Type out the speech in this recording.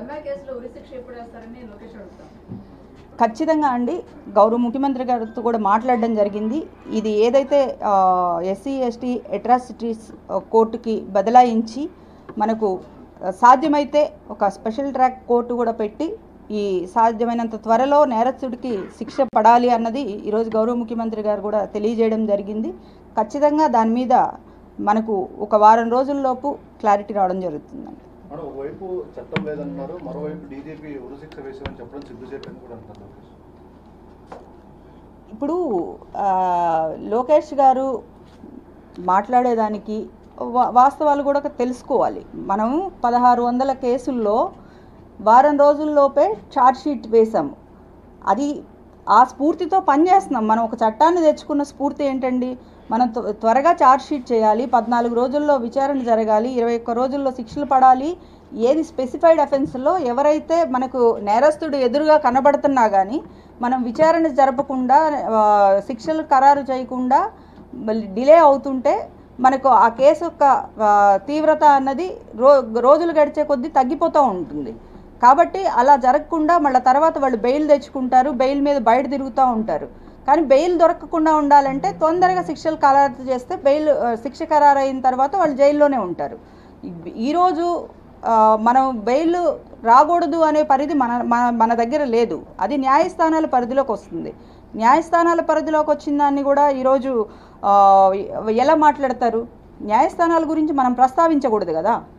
రమ్య కేసులో ఉరి శిక్ష ఎప్పుడు వేస్తారని లోకేష్ అడుగుతాను ఖచ్చితంగా అండి గౌరవ ముఖ్యమంత్రి గారితో కూడా మాట్లాడడం జరిగింది ఇది ఏదైతే ఎస్సీ ఎస్టీ అట్రాసిటీస్ కోర్టుకి బదలాయించి మనకు ఆ, సాధ్యమైతే ఒక స్పెషల్ ట్రాక్ కోర్టు కూడా పెట్టి ఈ సాధ్యమైనంత త్వరలో నేరస్తుడికి శిక్ష పడాలి అన్నది ఈరోజు గౌరవ ముఖ్యమంత్రి గారు కూడా తెలియజేయడం జరిగింది ఖచ్చితంగా దాని మీద మనకు ఒక వారం రోజుల్లోపు క్లారిటీ రావడం జరుగుతుందండి మేడం ఒకవైపు చట్టం లేదంటున్నారు మరోవైపు డీజీపీ ఉరిశిక్ష వేసామని చెప్పడం సిగ్గుచేటని కూడా అంటారు లోకేష్. ఇప్పుడు ఆ, లోకేష్ గారు మాట్లాడేదానికి వా- వాస్తవాలు కూడా తెలుసుకోవాలి మనం పదహారు వందల కేసుల్లో వారం రోజుల్లోపే ఛార్జ్ షీట్ వేశాము అది ఆ స్ఫూర్తితో పనిచేస్తున్నాం మనం ఒక చట్టాన్ని తెచ్చుకున్న స్ఫూర్తి ఏంటండి మనం త్వ- త్వరగా ఛార్జ్ షీట్ చేయాలి పద్నాలుగు రోజుల్లో విచారణ జరగాలి ఇరవై ఒక్క రోజుల్లో శిక్షలు పడాలి ఏది స్పెసిఫైడ్ అఫెన్స్లో ఎవరైతే మనకు నేరస్తుడు ఎదురుగా కనబడుతున్నా కానీ మనం విచారణ జరపకుండా ఆ, శిక్షలు ఖరారు చేయకుండా మళ్ళీ డిలే అవుతుంటే మనకు ఆ కేసు యొక్క ఆ, తీవ్రత అన్నది రో రోజులు గడిచే కొద్దీ తగ్గిపోతూ ఉంటుంది కాబట్టి అలా జరగకుండా మళ్ళీ తర్వాత వాళ్ళు బెయిల్ తెచ్చుకుంటారు బెయిల్ మీద బయట తిరుగుతూ ఉంటారు కానీ బెయిల్ దొరకకుండా ఉండాలంటే తొందరగా శిక్షలు ఖరారు చేస్తే బెయిల్ ఆ, శిక్ష ఖరారు అయిన తర్వాత వాళ్ళు జైల్లోనే ఉంటారు ఈ- ఈరోజు ఆ, మనం బెయిల్ రాకూడదు అనే పరిధి మన మన మన దగ్గర లేదు అది న్యాయస్థానాల పరిధిలోకి వస్తుంది న్యాయస్థానాల పరిధిలోకి వచ్చిన దాన్ని కూడా ఈరోజు ఆ, ఎలా మాట్లాడతారు న్యాయస్థానాల గురించి మనం ప్రస్తావించకూడదు కదా